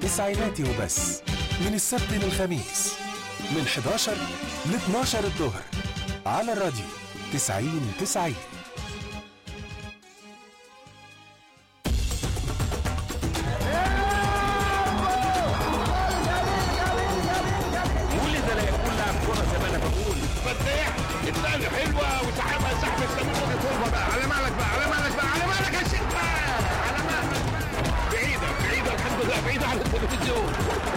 تسعيناتي وبس من السبت للخميس من 11 ل 12 الظهر على الراديو 90 90 ولد لا يكون لاعب كرة زي ما انا بقول فتاح الثاني حلوة وسحبها سحب السمير ودي طولها بقى على مالك بقى على مالك بقى على مالك يا شيخ بقى على مالك بقى. بعيدة بعيدة الحمد لله بعيدة عن التلفزيون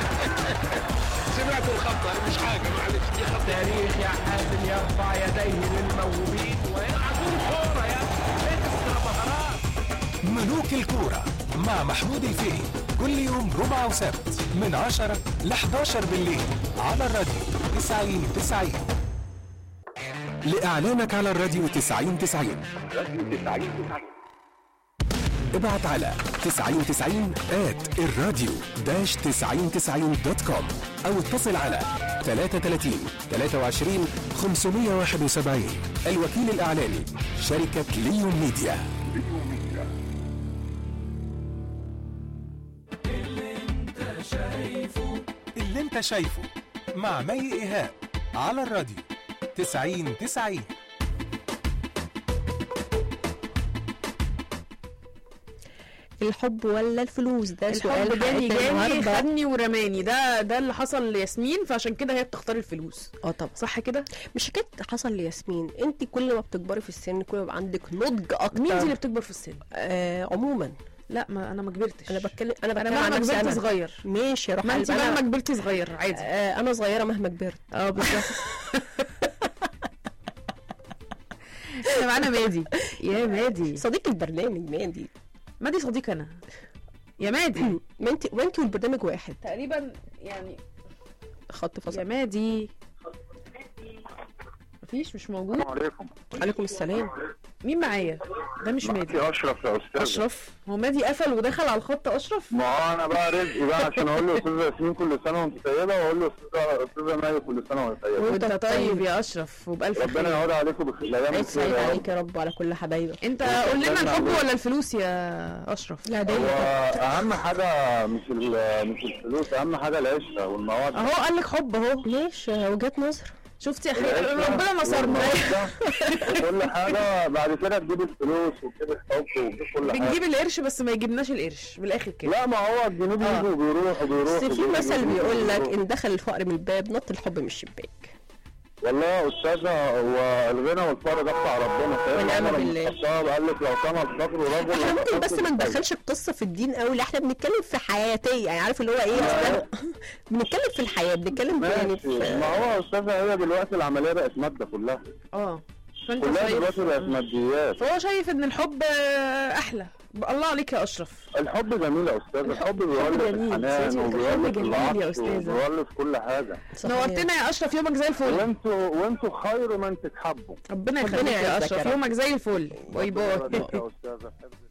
سمعت الخطة مش حاجة معلش دي خطة تاريخ يا حازم يرفع يديه للموهوبين ويلعبون كورة يا اكسترا مهارات ملوك الكورة مع محمود الفقي كل يوم ربع وسبت من 10 ل 11 بالليل على الراديو 90 90 لإعلانك على الراديو 90 90 ابعت على 9090 at الراديو داش 9090 دوت كوم أو اتصل على 33 23 571 الوكيل الإعلاني شركة ليون ميديا اللي انت شايفه مع مي ايهاب على الراديو 90 90 الحب ولا الفلوس ده سؤال الحب جاني حلقتنا جاني النهارده خدني ورماني ده ده اللي حصل لياسمين فعشان كده هي بتختار الفلوس اه طبعا صح كده مش حكايه حصل لياسمين انت كل ما بتكبري في السن كل ما يبقى عندك نضج اكتر مين دي اللي بتكبر في السن آه عموما لا ما انا ما كبرتش انا بتكلم انا انا بتكلم عن مهما نفسي كبرت أنا. صغير ماشي يا روح ما انت قلبي، مهما انا كبرتي صغير عادي آه انا صغيره مهما كبرت اه بالظبط احنا معانا مادي يا مادي صديق البرنامج مادي مادي صديق انا يا مادي ما انت وانت والبرنامج واحد تقريبا يعني خط يا فصل مادي مفيش مش موجود السلام عليكم عليكم السلام مين معايا ده مش مادي معاكي اشرف يا استاذ اشرف هو مادي قفل ودخل على الخط اشرف ما هو انا بقى رزقي بقى عشان اقول له استاذه ياسمين كل سنه وانت طيبه واقول له استاذه استاذه مي كل سنه وانت طيبه وانت وانت طيب طيب. يا اشرف وبالف ربنا خير يعود عليكم بخير الايام عيد الخير سعيد يا رب. عليك يا رب وعلى كل حبايبك انت قول لنا الحب عليك. ولا الفلوس يا اشرف لا هو دايما اهم حاجه مش ال- مش الفلوس اهم حاجه العشره والمواد اهو قال لك حب اهو ماشي وجهات نظر شفتي يا حي... ربنا نصرنا كل حاجه بعد كده تجيب الفلوس وتجيب الحب وتجيب كل حاجه بنجيب القرش بس ما يجيبناش القرش بالاخر كده لا ما هو الجنوب آه. يجوا وبيروحوا بس وبيروحوا في مثل بيقول لك وبيروحوا. ان دخل الفقر من الباب نط الحب من الشباك والله يا استاذه هو الغنى والفقر ده بتاع ربنا فاهم ونعم عمر بن بالله. الخطاب قال لك لو كان الفقر رجل احنا ممكن لفقر بس ما بالفقر. ندخلش القصه في الدين قوي لا احنا بنتكلم في حياتيه يعني عارف اللي هو ايه أصل أنا- بنتكلم في الحياه بنتكلم في يعني ماشي في ما هو يا استاذه هي دلوقتي العمليه بقت ماده كلها اه فانت كلها شايف دلوقتي بقت ماديات فهو شايف ان الحب آه، احلى الله عليك يا اشرف الحب جميل يا استاذ الحب بيولد جميل. الحنان سيدي، الحب وبيولد جميل يا العطف أستاذة. وبيولد كل حاجه صحيح. نورتنا يا اشرف يومك زي الفل وانتوا وانتوا خير من تتحبوا ربنا ربنا يخليك يا يعزك يا اشرف رب. يومك زي الفل باي باي يا استاذه